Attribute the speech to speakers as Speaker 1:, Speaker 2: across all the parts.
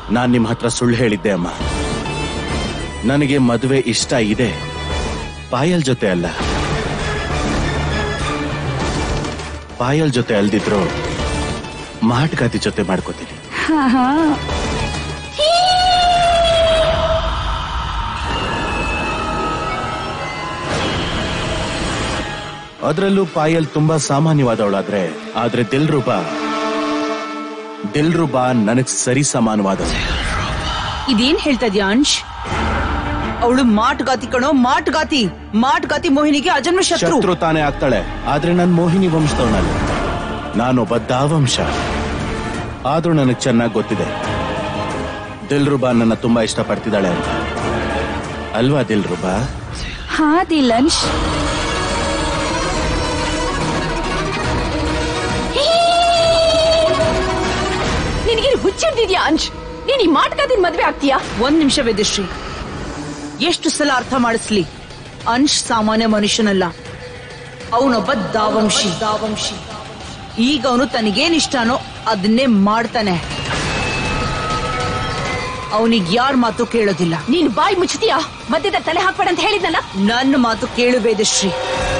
Speaker 1: ನಾನ್ ನಿಮ್ ಹತ್ರ ಸುಳ್ಳು ಹೇಳಿದ್ದೆ ಅಮ್ಮ ನನಗೆ ಮದುವೆ ಇಷ್ಟ ಇದೆ ಪಾಯಲ್ ಜೊತೆ ಅಲ್ಲ ಪಾಯಲ್ ಜೊತೆ ಅಲ್ದಿದ್ರು ಮಾಟಗಾತಿ ಜೊತೆ ಮಾಡ್ಕೋತೀನಿ
Speaker 2: ಹಾ ಹಾ
Speaker 1: ಅದರಲ್ಲೂ ಪಾಯಲ್ ತುಂಬಾ ಸಾಮಾನ್ಯವಾದವಳಾದ್ರೆ ಆದ್ರೆ ದಿಲ್ರುಬಾ ದಿಲ್ರುಬಾ ನನಗ್ ಸರಿ ಸಮಾನವಾದವಳು
Speaker 3: ಇದೇನ್ ಹೇಳ್ತಾ ಇದ್ಯಾ ಅಂಶ್ ಅವಳು ಮಾಟಗಾತಿ ಕಣೋ ಮಾಟಗಾತಿ ಮಾಟಗಾತಿ ಮೋಹಿನಿಗೆ ಅಜನ್ಮ ಶತ್ರು
Speaker 1: ಶತ್ರು ತಾನೇ ಆಗ್ತಾಳೆ ಆದ್ರೆ ನನ್ ಮೋಹಿನಿ ವಂಶದವನಲ್ಲ ನಾನೊಬ್ಬ ದಾವಂಶ ಆದ್ರೂ ನನಗ್ ಚೆನ್ನಾಗ್ ಗೊತ್ತಿದೆ ದಿಲ್ರುಬಾ ನನ್ನ ತುಂಬಾ ಇಷ್ಟಪಡ್ತಿದ್ದಾಳೆ ಅಂತ ಅಲ್ವಾ ದಿಲ್ರುಬಾ
Speaker 2: ಹಾ ದಿಲಂಶ್
Speaker 4: ನಿನಗೆ ಹುಚ್ಚಿಡ್ದಿದ್ಯಾ ಅಂಶ್ ನೀನ್ ಈ ಮಾಟಗಾದಿನ ಮದ್ವೆ ಆಗ್ತೀಯಾ
Speaker 3: ಒಂದ್ ನಿಮಿಷ ವೇದಶ್ರೀ ಎಷ್ಟು ಸಲ ಅರ್ಥ ಮಾಡಿಸ್ಲಿ ಅಂಶ್ ಸಾಮಾನ್ಯ ಮನುಷ್ಯನಲ್ಲ ಅವನೊಬ್ಬ ದಾವಂಶಿ ದಾವಂಶಿ ಈಗ ಅವನು ತನಗೇನ್ ಇಷ್ಟನೋ ಅದನ್ನೇ ಮಾಡ್ತಾನೆ ಅವನಿಗೆ ಯಾರ ಮಾತು ಕೇಳೋದಿಲ್ಲ
Speaker 4: ನೀನ್ ಬಾಯಿ ಮುಚ್ತೀಯಾ ಮಧ್ಯದ ತಲೆ ಹಾಕ್ಬೇಡ ಅಂತ ಹೇಳಿದ್ನಲ್ಲ
Speaker 3: ನನ್ನ ಮಾತು ಕೇಳು ವೇದಶ್ರೀ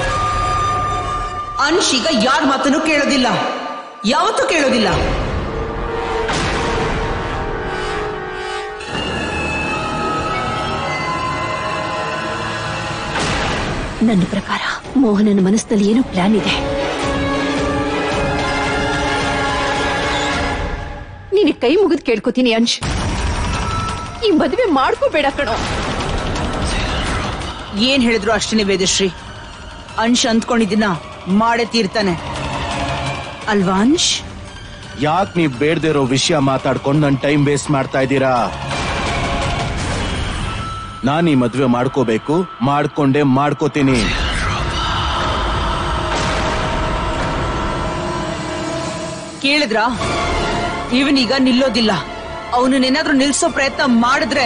Speaker 3: ಅಂಶ್ ಈಗ ಯಾರ ಮಾತನ್ನು ಕೇಳೋದಿಲ್ಲ ಯಾವತ್ತೂ ಕೇಳೋದಿಲ್ಲ
Speaker 4: ನನ್ನ ಪ್ರಕಾರ ಮೋಹನನ ಮನಸ್ಸಿನಲ್ಲಿ ಏನೋ ಪ್ಲಾನ್ ಇದೆ ನೀನು ಕೈ ಮುಗಿದು ಕೇಳ್ಕೊತೀನಿ ಅಂಶ್ ಈ ಮದುವೆ ಮಾಡ್ಕೋಬೇಡ ಕಣೋ
Speaker 3: ಏನ್ ಹೇಳಿದ್ರು ಅಷ್ಟೇನೆ ವೇದಶ್ರೀ ಅಂಶ್ ಅಂದ್ಕೊಂಡಿದ್ದೀನ ಮಾಡೇ ತೀರ್ತಾನೆ ಅಲ್ವಾ ಅಂಶ್
Speaker 1: ಯಾಕ್ ನೀವ್ ಬೇಡದೇ ಇರೋ ವಿಷಯ ಮಾತಾಡ್ಕೊಂಡು ನನ್ ಟೈಮ್ ವೇಸ್ಟ್ ಮಾಡ್ತಾ ಇದ್ದೀರಾ ನಾನ್ ಈ ಮದ್ವೆ ಮಾಡ್ಕೋಬೇಕು ಮಾಡ್ಕೊಂಡೇ ಮಾಡ್ಕೋತೀನಿ
Speaker 3: ಕೇಳಿದ್ರಾ ಇವನೀಗ ನಿಲ್ಲೋದಿಲ್ಲ ಅವನನ್ನೇನಾದ್ರೂ ನಿಲ್ಸೋ ಪ್ರಯತ್ನ ಮಾಡಿದ್ರೆ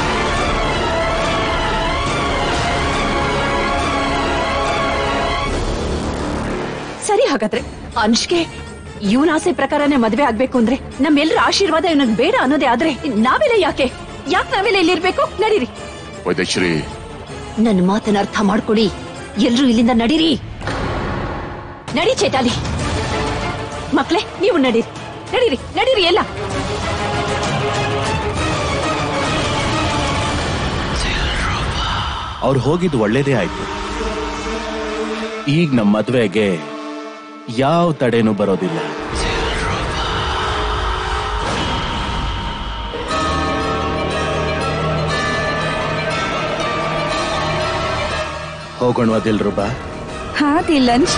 Speaker 4: ಸರಿ ಹಾಗಾದ್ರೆ ಅಂಶ್ಗೆ ಇವನ ಆಸೆ ಪ್ರಕಾರನೇ ಮದ್ವೆ ಆಗ್ಬೇಕು ಅಂದ್ರೆ ನಮ್ಮೆಲ್ಲರ ಆಶೀರ್ವಾದ ಇವನಿಗೆ ಬೇಡ ಅನ್ನೋದೇ ಆದ್ರೆ ನಾವೆಲ್ಲ ಯಾಕೆ ಯಾಕೆ ನಾವೆಲ್ಲ ಇಲ್ಲಿರ್ಬೇಕು ನಡೀರಿ
Speaker 5: ವೈದೇಶ್ರೀ
Speaker 4: ನನ್ನ ಮಾತನ್ನ ಅರ್ಥ ಮಾಡ್ಕೊಡಿ ಎಲ್ರೂ ಇಲ್ಲಿಂದ ನಡೀರಿ ನಡಿ ಚೇತಾಲಿ ಮಕ್ಳೇ ನೀವು ನಡೀರಿ ನಡೀರಿ ನಡೀರಿ ಎಲ್ಲ
Speaker 1: ಅವ್ರು ಹೋಗಿದ್ದು ಒಳ್ಳೇದೇ ಆಯ್ತು ಈಗ ನಮ್ ಮದ್ವೆಗೆ ಯಾವ ತಡೆನೂ ಬರೋದಿಲ್ಲ ಹೋಗೋಣವಾ ದಿಲ್ರುಬಾ
Speaker 2: ಹಾ ದಿಲಂಶ್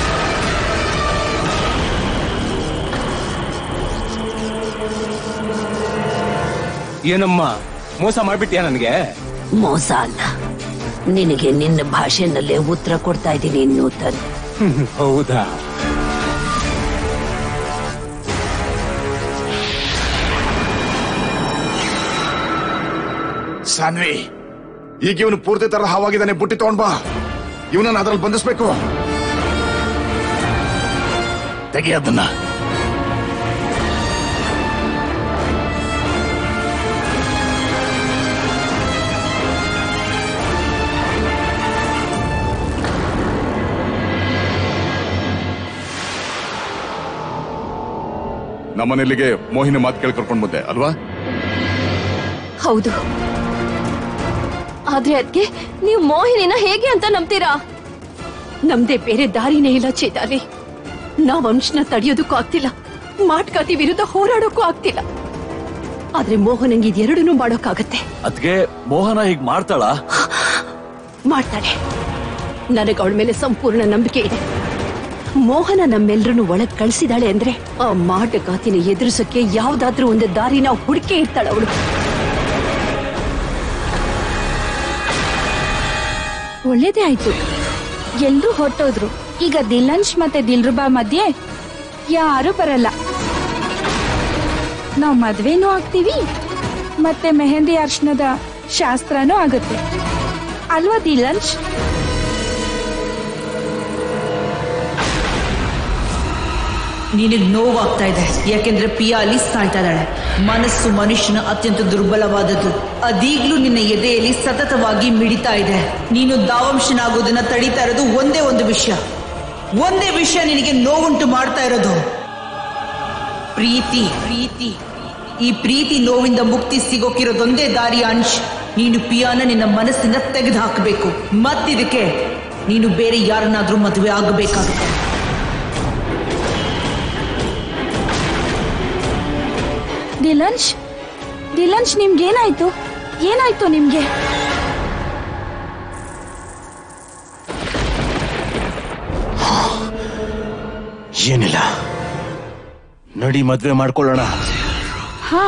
Speaker 6: ಏನಮ್ಮ ಮೋಸ ಮಾಡ್ಬಿಟ್ಯಾ ನನಗೆ
Speaker 4: ಮೋಸ ಅಲ್ಲ ನಿನಗೆ ನಿನ್ನ ಭಾಷೆನಲ್ಲೇ ಉತ್ತರ ಕೊಡ್ತಾ ಇದ್ದೀನಿ ನೂತನ್
Speaker 6: ಹೌದಾ
Speaker 5: ಸಾನ್ವಿ ಈಗ ಇವನು ಪೂರ್ತಿ ತರ ಹಾವಾಗಿದ್ದಾನೆ ಬುಟ್ಟಿ ತಗೊಂಡ್ ಬಾ ಇವನನ್ನ ಅದ್ರಲ್ಲಿ ಬಂಧಿಸ್ಬೇಕು ತೆಗಿ ಅದನ್ನ ನಮ್ಮನೆಲ್ಲಿಗೆ ಮೋಹಿನಿ ಮಾತು ಕೇಳಿ ಕರ್ಕೊಂಡ್ ಬಂದೆ ಅಲ್ವಾ
Speaker 4: ಹೌದು ಆದ್ರೆ ಅದಕ್ಕೆ ನೀವು ಮೋಹಿನಿನ ಹೇಗೆ ಅಂತ ನಂಬ್ತೀರಾ ನಮ್ದೇ ಬೇರೆ ದಾರಿನೇ ಇಲ್ಲ ಚೇತಾಲಿ ನಾವ್ ಅಂಶನ ತಡೆಯೋದಕ್ಕೂ ಆಗ್ತಿಲ್ಲ ಮಾಟ್ಕಾತಿ ವಿರುದ್ಧ ಹೋರಾಡೋಕ್ಕೂ ಆಗ್ತಿಲ್ಲ ಆದ್ರೆ ಮೋಹನಂಗೆ ಇದೆರಡನ್ನೂ ಮಾಡೋಕ್ಕಾಗತ್ತೆ
Speaker 7: ಅದ್ಗೆ ಮೋಹನ ಹೀಗ್ ಮಾಡ್ತಾಳ
Speaker 4: ಮಾಡ್ತಾಳೆ ನನಗೆ ಅವಳ ಮೇಲೆ ಸಂಪೂರ್ಣ ನಂಬಿಕೆ ಇದೆ ಮೋಹನ ನಮ್ಮೆಲ್ಲರನ್ನು ಒಳಗ್ ಕಳ್ಸಿದಾಳೆ ಅಂದ್ರೆ ಆ ಮಾಟಗಾತಿನ ಎದುರಿಸೋಕೆ ಯಾವ್ದಾದ್ರೂ ಒಂದು ದಾರಿನ ಹುಡುಕಿ ಇರ್ತಾಳೆ ಅವಳು
Speaker 2: ಒಳ್ಳೇದೇ ಆಯ್ತು ಎಲ್ರೂ ಹೊರಟೋದ್ರು ಈಗ ದಿಲಂಶ್ ಮತ್ತೆ ದಿಲ್ರುಬಾ ಮಧ್ಯೆ ಯಾರು ಬರಲ್ಲ ನಾವ್ ಮದ್ವೆನೂ ಆಗ್ತೀವಿ ಮತ್ತೆ ಮೆಹಂದಿ ಅರ್ಶನದ ಶಾಸ್ತ್ರನೂ ಆಗುತ್ತೆ ಅಲ್ವಾ ದಿಲಂಶ್
Speaker 3: ನಿನಗ್ ನೋವಾಗ್ತಾ ಇದೆ ಯಾಕೆಂದ್ರೆ ಪಿಯಾ ಅಲ್ಲಿ ಸಾಯ್ತಾ ಇದ್ದಾಳೆ ಮನಸ್ಸು ಮನುಷ್ಯನ ಅತ್ಯಂತ ದುರ್ಬಲವಾದದ್ದು ಅದೀಗ್ಲೂ ನಿನ್ನ ಎದೆಯಲ್ಲಿ ಸತತವಾಗಿ ಮಿಡಿತಾ ಇದೆ ನೀನು ದಾವಂಶನಾಗೋದನ್ನ ತಡೀತಾ ಇರೋದು ಒಂದೇ ಒಂದು ವಿಷಯ ಒಂದೇ ವಿಷಯ ನಿನಗೆ ನೋವುಂಟು ಮಾಡ್ತಾ ಇರೋದು ಪ್ರೀತಿ ಪ್ರೀತಿ ಈ ಪ್ರೀತಿ ನೋವಿಂದ ಮುಕ್ತಿ ಸಿಗೋಕಿರೋದೊಂದೇ ದಾರಿ ಅಂಶ್ ನೀನು ಪಿಯಾನ ನಿನ್ನ ಮನಸ್ಸಿಂದ ತೆಗೆದು ಹಾಕಬೇಕು ಮತ್ತಿದಕ್ಕೆ ನೀನು ಬೇರೆ ಯಾರನ್ನಾದ್ರೂ ಮದುವೆ ಆಗಬೇಕಾಗುತ್ತೆ
Speaker 2: ದಿಲಂಶ್ ದಿಲಂಶ್ ನಿಮ್ಗೇನಾಯ್ತು ಏನಾಯ್ತು ನಿಮ್ಗೆ
Speaker 1: ಏನಿಲ್ಲ ನಡಿ ಮದ್ವೆ ಮಾಡ್ಕೊಳ್ಳೋಣ
Speaker 2: ಹಾ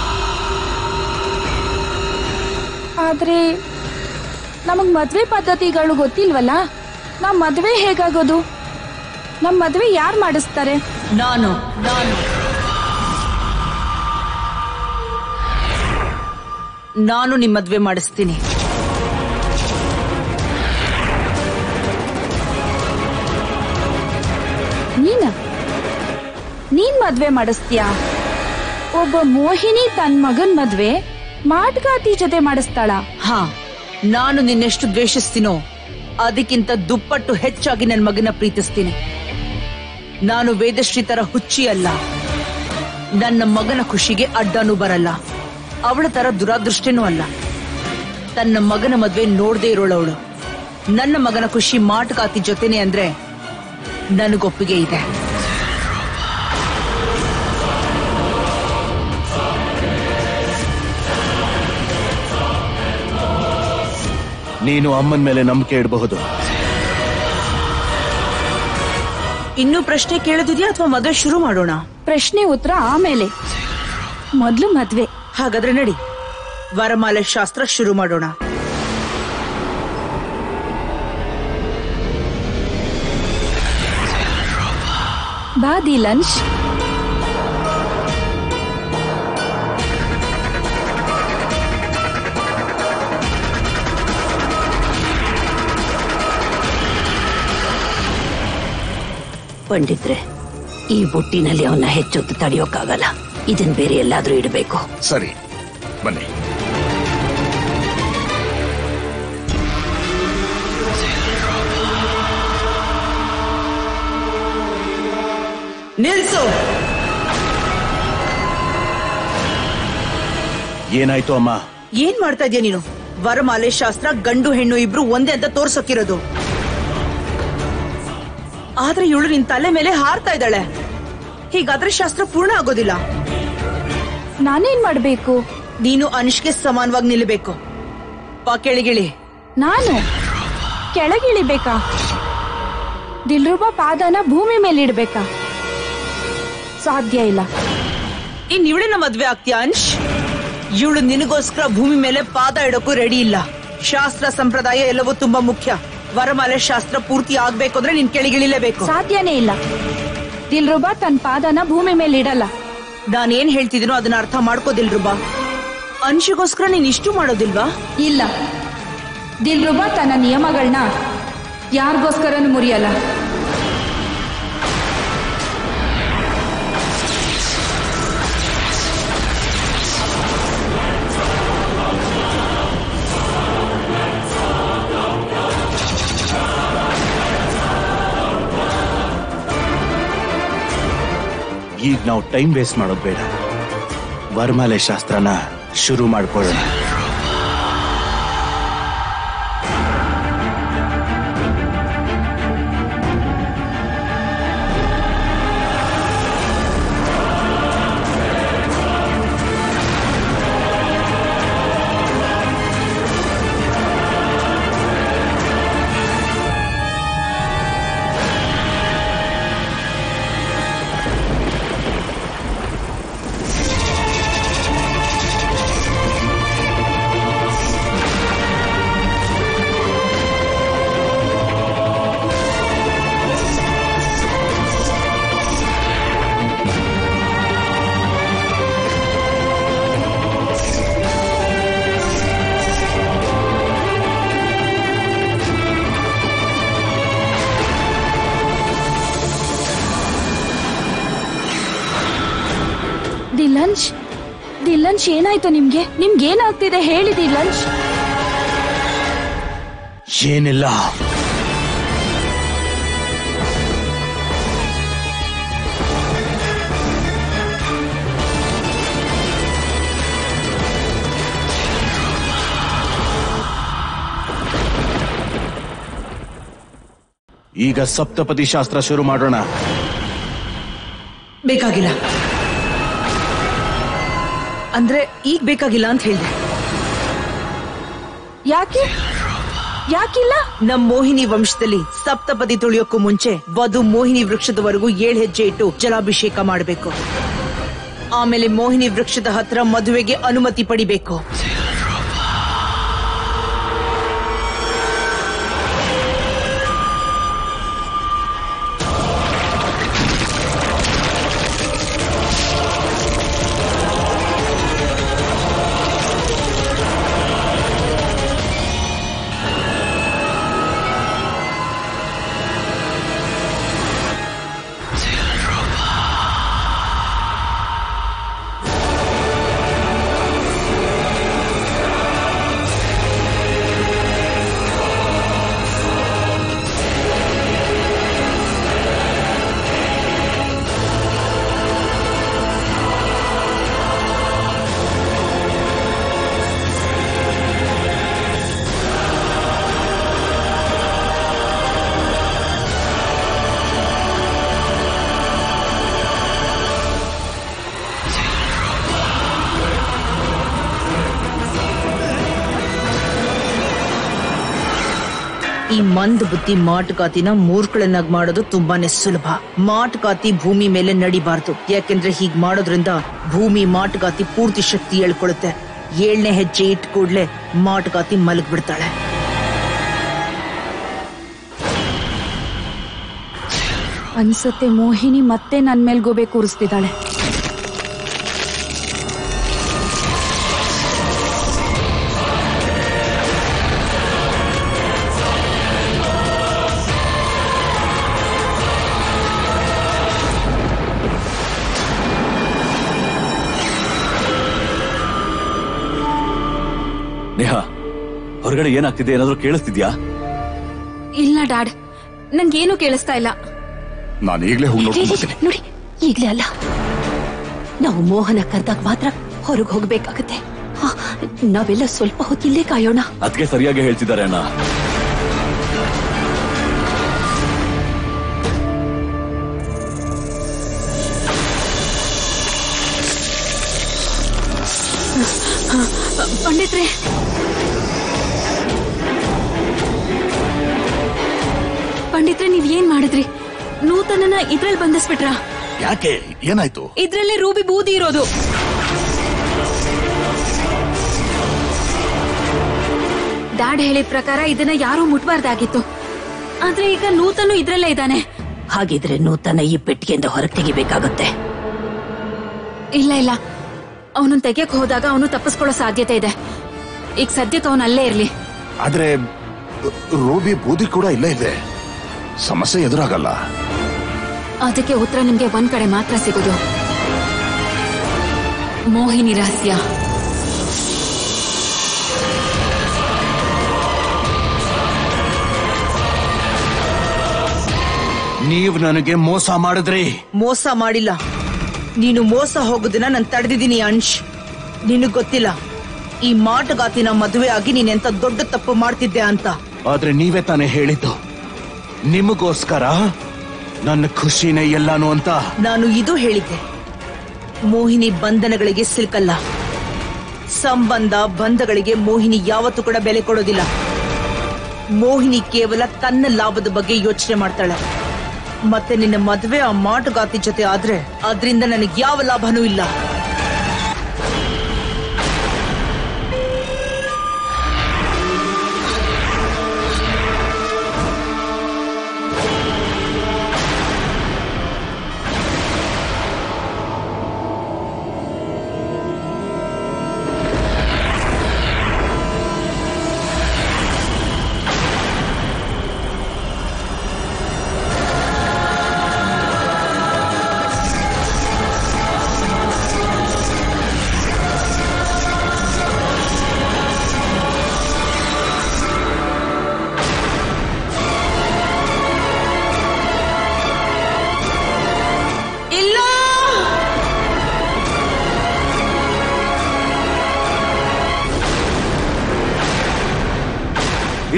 Speaker 2: ಆದ್ರೆ ನಮಗ್ ಮದ್ವೆ ಪದ್ಧತಿಗಳು ಗೊತ್ತಿಲ್ವಲ್ಲ ನಮ್ ಮದ್ವೆ ಹೇಗಾಗೋದು ನಮ್ ಮದ್ವೆ ಯಾರ್ ಮಾಡಿಸ್ತಾರೆ
Speaker 3: ನಾನು ನಾನು ನಾನು ನಿಮ್ಮ ಮದ್ವೆ ಮಾಡಿಸ್ತೀನಿ
Speaker 2: ನೀನ ನೀನ್ ಮದ್ವೆ ಮಾಡಿಸ್ತೀಯಾ ಒಬ್ಬ ಮೋಹಿನಿ ತನ್ ಮಗನ್ ಮದ್ವೆ ಮಾಟ್ಗಾತಿ ಜೊತೆ ಮಾಡಿಸ್ತಾಳ
Speaker 3: ಹಾ ನಾನು ನಿನ್ನೆಷ್ಟು ದ್ವೇಷಿಸ್ತೀನೋ ಅದಕ್ಕಿಂತ ದುಪ್ಪಟ್ಟು ಹೆಚ್ಚಾಗಿ ನನ್ನ ಮಗನ ಪ್ರೀತಿಸ್ತೀನಿ ನಾನು ವೇದಶ್ರೀ ತರ ಹುಚ್ಚಿ ಅಲ್ಲ ನನ್ನ ಮಗನ ಖುಷಿಗೆ ಅಡ್ಡನೂ ಬರಲ್ಲ ಅವಳ ತರ ದುರಾದೃಷ್ಟನೂ ಅಲ್ಲ ತನ್ನ ಮಗನ ಮದ್ವೆ ನೋಡದೆ ಇರೋಳವಳು ನನ್ನ ಮಗನ ಖುಷಿ ಮಾಟುಗಾತಿ ಜೊತೆನೆ ಅಂದ್ರೆ ನನಗೊಪ್ಪಿಗೆ ಇದೆ
Speaker 1: ನೀನು ಅಮ್ಮನ ಮೇಲೆ ನಂಬಿಕೆ ಇಡಬಹುದು
Speaker 3: ಇನ್ನೂ ಪ್ರಶ್ನೆ ಕೇಳೋದಿದ್ಯಾ ಅಥವಾ ಮದುವೆ ಶುರು ಮಾಡೋಣ
Speaker 2: ಪ್ರಶ್ನೆ ಉತ್ತರ ಆಮೇಲೆ ಮೊದ್ಲು ಮದ್ವೆ
Speaker 3: ಹಾಗಾದ್ರೆ ನಡಿ ವರಮಾಲೆ ಶಾಸ್ತ್ರ ಶುರು ಮಾಡೋಣ
Speaker 2: ಬಾ ದಿಲಂಶ್
Speaker 4: ಪಂಡಿತ್ರೆ ಈ ಬುಟ್ಟಿನಲ್ಲಿ ಅವನ್ನ ಹೆಚ್ಚೊತ್ತು ತಡೆಯೋಕ್ಕಾಗಲ್ಲ ಇದನ್ ಬೇರೆ ಎಲ್ಲಾದ್ರೂ ಇಡಬೇಕು
Speaker 5: ಸರಿ ಬನ್ನಿ
Speaker 3: ನಿಲ್ಸು
Speaker 1: ಏನಾಯ್ತು ಅಮ್ಮ
Speaker 3: ಏನ್ ಮಾಡ್ತಾ ಇದೀಯ ನೀನು ವರಮಾಲೆ ಶಾಸ್ತ್ರ ಗಂಡು ಹೆಣ್ಣು ಇಬ್ರು ಒಂದೇ ಅಂತ ತೋರ್ಸಕ್ಕಿರೋದು ಆದ್ರೆ ಇವಳು ನಿನ್ ತಲೆ ಮೇಲೆ ಹಾರ್ತಾ ಇದ್ದಾಳೆ ಹೀಗಾದ್ರೆ ಶಾಸ್ತ್ರ ಪೂರ್ಣ ಆಗೋದಿಲ್ಲ
Speaker 2: ನಾನೇನ್ ಮಾಡ್ಬೇಕು
Speaker 3: ನೀನು ಅನುಷ್ಗೆ ಸಮಾನವಾಗಿ ನಿಲ್ಲಬೇಕು ಪಾ ಕೆಳಗಿಳಿ
Speaker 2: ನಾನು ಕೆಳಗಿಳಿಬೇಕಾ ದಿಲ್ರುಬಾ ಪಾದನ ಭೂಮಿ ಮೇಲೆ ಇಡ್ಬೇಕಾ ಸಾಧ್ಯ ಇಲ್ಲ
Speaker 3: ಇನ್ ಇವಳನ್ನ ಮದ್ವೆ ಆಗ್ತೀಯ ಅಂಶ್ ಇವಳು ನಿನಗೋಸ್ಕರ ಭೂಮಿ ಮೇಲೆ ಪಾದ ಇಡೋಕು ರೆಡಿ ಇಲ್ಲ ಶಾಸ್ತ್ರ ಸಂಪ್ರದಾಯ ಎಲ್ಲವೂ ತುಂಬಾ ಮುಖ್ಯ ವರಮಾಲೆ ಶಾಸ್ತ್ರ ಪೂರ್ತಿ ಆಗ್ಬೇಕು ಅಂದ್ರೆ ನೀನ್ ಕೆಳಗಿಳಿಲೇಬೇಕು
Speaker 2: ಸಾಧ್ಯನೇ ಇಲ್ಲ ದಿಲ್ರುಬಾ ತನ್ನ ಪಾದನ ಭೂಮಿ ಮೇಲೆ ಇಡಲ್ಲ
Speaker 3: ನಾನೇನ್ ಹೇಳ್ತಿದ್ದೀನೋ ಅದನ್ನ ಅರ್ಥ ಮಾಡ್ಕೋದಿಲ್ರುಬಾ ಅಂಶಿಗೋಸ್ಕರ ನೀನ್ ಇಷ್ಟು ಮಾಡೋದಿಲ್ವಾ
Speaker 2: ಇಲ್ಲ ದಿಲ್ರುಬಾ ತನ್ನ ನಿಯಮಗಳನ್ನ ಯಾರಿಗೋಸ್ಕರನೂ ಮುರಿಯಲ್ಲ
Speaker 1: ಈಗ ನಾವು ಟೈಮ್ ವೇಸ್ಟ್ ಮಾಡೋದು ಬೇಡ ವರಮಾಲೆ ಶಾಸ್ತ್ರನ ಶುರು ಮಾಡ್ಕೊಳ್ಳೋಣ
Speaker 2: ದಿಲಂಶ್ ದಿಲಂಶ್ ಏನಾಯ್ತು ನಿಮ್ಗೆ ನಿಮ್ಗೆ ಏನಾಗ್ತಿದೆ ಹೇಳಿ ದಿಲಂಶ್
Speaker 1: ಏನಿಲ್ಲ ಈಗ ಸಪ್ತಪದಿ ಶಾಸ್ತ್ರ ಶುರು ಮಾಡೋಣ
Speaker 3: ಬೇಕಾಗಿಲ್ಲ ಅಂದ್ರೆ ಈಗ ಬೇಕಾಗಿಲ್ಲ ಅಂತ ಹೇಳಿದೆ
Speaker 2: ಯಾಕೆ ಯಾಕಿಲ್ಲ
Speaker 3: ನಮ್ ಮೋಹಿನಿ ವಂಶದಲ್ಲಿ ಸಪ್ತಪದಿ ತುಳಿಯೋಕ್ಕೂ ಮುಂಚೆ ವಧು ಮೋಹಿನಿ ವೃಕ್ಷದವರೆಗೂ ಏಳ್ ಹೆಜ್ಜೆ ಇಟ್ಟು ಜಲಾಭಿಷೇಕ ಮಾಡಬೇಕು ಆಮೇಲೆ ಮೋಹಿನಿ ವೃಕ್ಷದ ಹತ್ರ ಮದುವೆಗೆ ಅನುಮತಿ ಪಡಿಬೇಕು ಈ ಮಂದ್ ಬುದ್ಧಿ ಮಾಟುಗಾತಿನ ಮೂರ್ಖಳನ್ನಾಗ್ ಮಾಡೋದು ತುಂಬಾನೇ ಸುಲಭ ಮಾಟುಗಾತಿ ಭೂಮಿ ಮೇಲೆ ನಡಿಬಾರ್ದು ಯಾಕೆಂದ್ರೆ ಹೀಗ್ ಮಾಡೋದ್ರಿಂದ ಭೂಮಿ ಮಾಟುಗಾತಿ ಪೂರ್ತಿ ಶಕ್ತಿ ಹೇಳ್ಕೊಳುತ್ತೆ ಏಳ್ನೇ ಹೆಜ್ಜೆ ಇಟ್ ಕೂಡ್ಲೆ ಮಾಟುಗಾತಿ ಮಲಗ್ ಬಿಡ್ತಾಳೆ
Speaker 2: ಅನ್ಸತ್ತೆ ಮೋಹಿನಿ ಮತ್ತೆ ನನ್ ಮೇಲ್ ಗೋಬೆ ಕೂರಿಸ್ತಿದ್ದಾಳೆ
Speaker 7: ನೇಹಾ ಹೊರಗಡೆ ಏನಾಗ್ತಿದೆ ಏನಾದ್ರೂ ಕೇಳಿಸ್ತಿದ್ಯಾ
Speaker 2: ಇಲ್ಲ ಡ್ಯಾಡ್ ನಂಗೇನು ಕೇಳಿಸ್ತಾ ಇಲ್ಲ
Speaker 5: ನಾನು ಈಗಲೇ ಹೋಗಿ ನೋಡ್ಕೊಂಡ್ ಬರ್ತೀನಿ
Speaker 4: ನೋಡಿ ಈಗ್ಲೇ ಅಲ್ಲ ನಾವು ಮೋಹನ ಕರ್ದಾಗ ಮಾತ್ರ ಹೊರಗೆ ಹೋಗ್ಬೇಕಾಗತ್ತೆ ಹಾ, ನಾವೆಲ್ಲ ಸ್ವಲ್ಪ ಹೊತ್ತಿಲ್ಲೇ ಕಾಯೋಣ
Speaker 7: ಅದಕ್ಕೆ ಸರಿಯಾಗಿ ಹೇಳ್ತಿದ್ದಾರೆ ಅಣ್ಣ
Speaker 2: ಪಂಡಿತ್ರೆ ಪಂಡಿತ್ರೆ ನೀವ್ ಏನ್ ಮಾಡಿದ್ರಿ ನೂತನನ ಇದ್ರಲ್ಲಿ ಬಂಧಿಸ್ಬಿಟ್ರಾ
Speaker 5: ಯಾಕೆ ಏನಾಯ್ತು
Speaker 2: ಇದ್ರಲ್ಲೇ ರೂಬಿ ಬೂದಿ ಇರೋದು ಡ್ಯಾಡ್ ಹೇಳಿದ ಪ್ರಕಾರ ಇದನ್ನ ಯಾರೂ ಮುಟ್ಬಾರ್ದಾಗಿತ್ತು ಆದ್ರೆ ಈಗ ನೂತನು ಇದ್ರಲ್ಲೇ ಇದ್ದಾನೆ
Speaker 4: ಹಾಗಿದ್ರೆ ನೂತನ ಈ ಪೆಟ್ಟಿಗೆಯಿಂದ ಹೊರಗೆ ತೆಗಿಬೇಕಾಗುತ್ತೆ
Speaker 2: ಇಲ್ಲ ಇಲ್ಲ ಅವನನ್ನ ತೆಗಿಯಕ್ ಹೋದಾಗ ಅವನು ತಪ್ಪಿಸ್ಕೊಳ್ಳೋ ಸಾಧ್ಯತೆ ಇದೆ ಈಗ ಸದ್ಯಕ್ಕೆ ಅವನು ಅಲ್ಲೇ ಇರ್ಲಿ
Speaker 5: ಆದ್ರೆ ರೋಬಿ ಬೂದಿ ಕೂಡ ಇಲ್ಲೇ ಇದೆ ಸಮಸ್ಯೆ ಎದುರಾಗಲ್ಲ
Speaker 2: ಅದಕ್ಕೆ ಉತ್ತರ ನಿಮ್ಗೆ ಒಂದ್ ಕಡೆ ಮಾತ್ರ ಸಿಗೋದು ಮೋಹಿನಿ ರಹಸ್ಯ
Speaker 1: ನೀವ್ ನನಗೆ ಮೋಸ ಮಾಡಿದ್ರಿ
Speaker 3: ಮೋಸ ಮಾಡಿಲ್ಲ ನೀನು ಮೋಸ ಹೋಗೋದನ್ನ ನಾನು ತಡೆದಿದ್ದೀನಿ ಅಂಶ್ ನಿನಗ್ ಗೊತ್ತಿಲ್ಲ ಈ ಮಾಟಗಾತಿನ ಮದುವೆ ಆಗಿ ನೀನೆಂತ ದೊಡ್ಡ ತಪ್ಪು ಮಾಡ್ತಿದ್ದೆ ಅಂತ
Speaker 1: ಆದ್ರೆ ನೀವೇ ತಾನೇ ಹೇಳಿದ್ದು ನಿಮಗೋಸ್ಕರ ನನ್ನ ಖುಷಿನೇ ಎಲ್ಲಾನು ಅಂತ
Speaker 3: ನಾನು ಇದು ಹೇಳಿದ್ದೆ ಮೋಹಿನಿ ಬಂಧನಗಳಿಗೆ ಸಿಲ್ಕಲ್ಲ ಸಂಬಂಧ ಬಂಧಗಳಿಗೆ ಮೋಹಿನಿ ಯಾವತ್ತೂ ಕೂಡ ಬೆಲೆ ಕೊಡೋದಿಲ್ಲ ಮೋಹಿನಿ ಕೇವಲ ತನ್ನ ಲಾಭದ ಬಗ್ಗೆ ಯೋಚನೆ ಮಾಡ್ತಾಳೆ ಮತ್ತೆ ನಿನ್ನ ಮದುವೆ ಆ ಮಾಟುಗಾತಿ ಜೊತೆ ಆದ್ರೆ ಅದ್ರಿಂದ ನನಗೆ ಯಾವ ಲಾಭನೂ ಇಲ್ಲ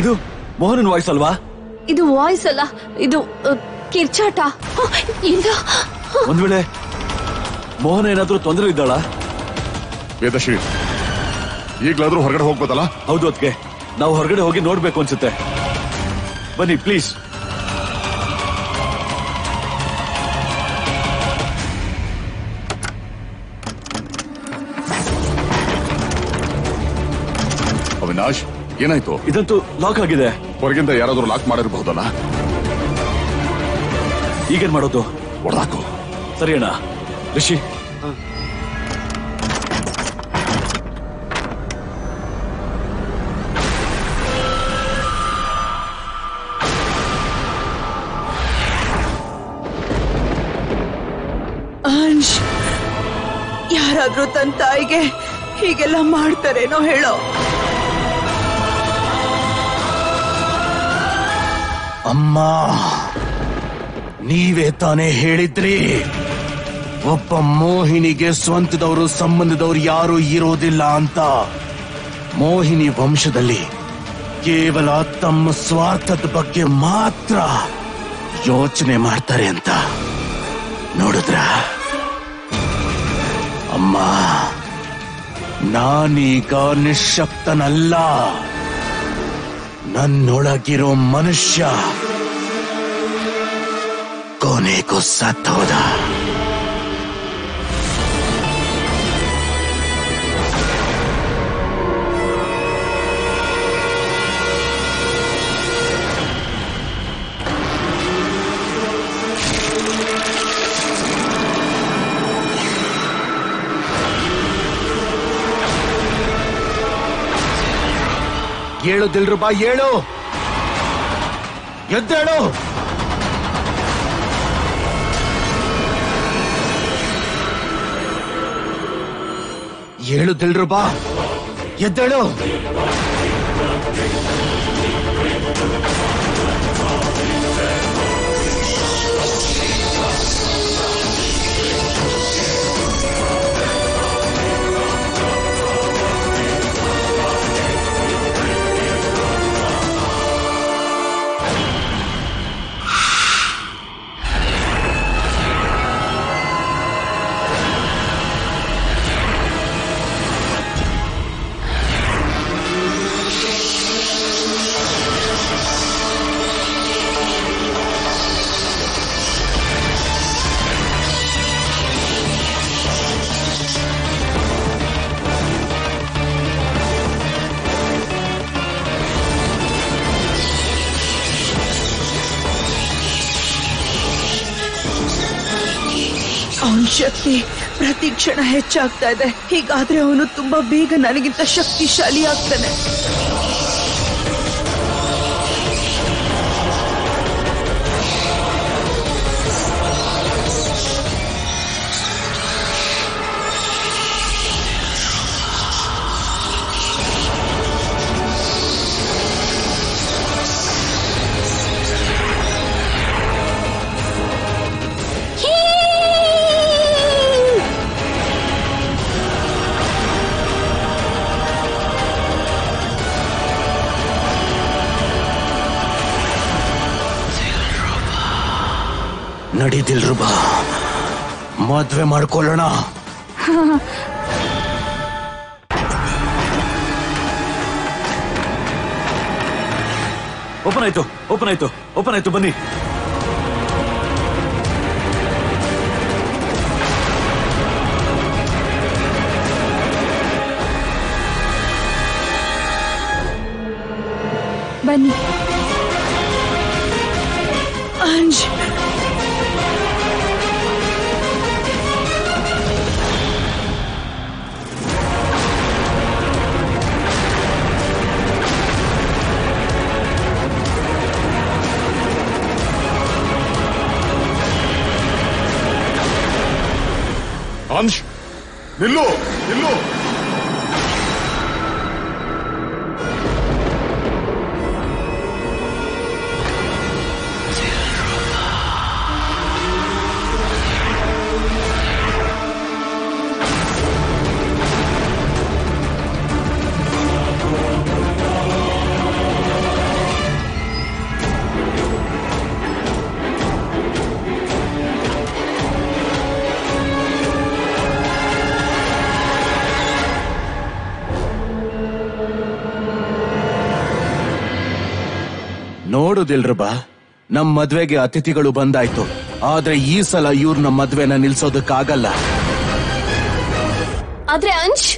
Speaker 7: ಇದು ಮೋಹನನ್ ವಾಯ್ಸ್ ಅಲ್ವಾ
Speaker 4: ಇದು ವಾಯ್ಸ್ ಅಲ್ಲ ಇದು ಅ, ಕಿರ್ಚಾಟ ಹ, ಇಲ್ಲ
Speaker 7: ಒಂದ್ ವೇಳೆ ಮೋಹನ ಏನಾದ್ರೂ ತೊಂದರೆ ಇದ್ದಾಳ
Speaker 5: ವೇದಶ್ರೀ ಈಗ್ಲಾದ್ರೂ ಹೊರಗಡೆ ಹೋಗ್ಬೋದಲ್ಲ
Speaker 7: ಹೌದು ಅದಕ್ಕೆ ನಾವು ಹೊರಗಡೆ ಹೋಗಿ ನೋಡ್ಬೇಕು ಅನ್ಸುತ್ತೆ ಬನ್ನಿ ಪ್ಲೀಸ್
Speaker 5: ಅವಿನಾಶ್ ಏನಾಯ್ತು
Speaker 7: ಇದಂತೂ ಲಾಕ್ ಆಗಿದೆ
Speaker 5: ಹೊರಗಿಂದ ಯಾರಾದ್ರೂ ಲಾಕ್ ಮಾಡಿರಬಹುದಲ್ಲ
Speaker 7: ಈಗೇನ್ ಮಾಡೋದು
Speaker 5: ಹೊಡೆದಾಕು
Speaker 7: ಸರಿ ಅಣ್ಣ ರಿಷಿ
Speaker 3: ಅಂಶ್ ಯಾರಾದ್ರೂ ತನ್ನ ತಾಯಿಗೆ ಹೀಗೆಲ್ಲ ಮಾಡ್ತಾರೇನೋ ಹೇಳೋ
Speaker 1: ಅಮ್ಮ ನೀವೇ ತಾನೇ ಹೇಳಿದ್ರಿ ಒಬ್ಬ ಮೋಹಿನಿಗೆ ಸ್ವಂತದವರು ಸಂಬಂಧದವರು ಯಾರು ಇರೋದಿಲ್ಲ ಅಂತ ಮೋಹಿನಿ ವಂಶದಲ್ಲಿ ಕೇವಲ ತಮ್ಮ ಸ್ವಾರ್ಥದ ಬಗ್ಗೆ ಮಾತ್ರ ಯೋಚನೆ ಮಾಡ್ತಾರೆ ಅಂತ ನೋಡಿದ್ರ ಅಮ್ಮ ನಾನೀಗ ನಿಶಕ್ತನಲ್ಲ ನನ್ನೊಳಗಿರೋ ಮನುಷ್ಯ ಕೊನೆಗೂ ಸತ್ತೋದ ಏಳು ದಿಲ್ರುಬಾ ಏಳು ಎದ್ದೇಳು ಏಳು ದಿಲ್ರುಬಾ ಎದ್ದೇಳು
Speaker 3: ಅವನ ಶಕ್ತಿ ಪ್ರತಿ ಕ್ಷಣ ಹೆಚ್ಚಾಗ್ತಾ ಇದೆ ಹೀಗಾದ್ರೆ ಅವನು ತುಂಬಾ ಬೇಗ ನನಗಿಂತ ಶಕ್ತಿಶಾಲಿ ಆಗ್ತಾನೆ
Speaker 1: ನಡೀದಿಲ್ರುಬಾ ಮದ್ವೆ ಮಾಡ್ಕೊಳ್ಳೋಣ
Speaker 7: ಓಪನ್ ಆಯ್ತು ಓಪನ್ ಆಯ್ತು ಓಪನ್ ಆಯ್ತು ಬನ್ನಿ
Speaker 2: ಬನ್ನಿ
Speaker 3: ಅಂಜ್
Speaker 5: ಅಂಶ್ ನಿಲ್ಲು ನಿಲ್ಲು
Speaker 1: ನೋಡು ದಿಲ್ರುಬಾ ನಮ್ ಮದ್ವೆಗೆ ಅತಿಥಿಗಳು ಬಂದಾಯ್ತು ಆದ್ರೆ ಈ ಸಲ ಇವ್ರ ನಮ್ ಮದ್ವೆನ ನಿಲ್ಸೋದಕ್ಕಾಗಲ್ಲ
Speaker 4: ಆದ್ರೆ ಅಂಶ್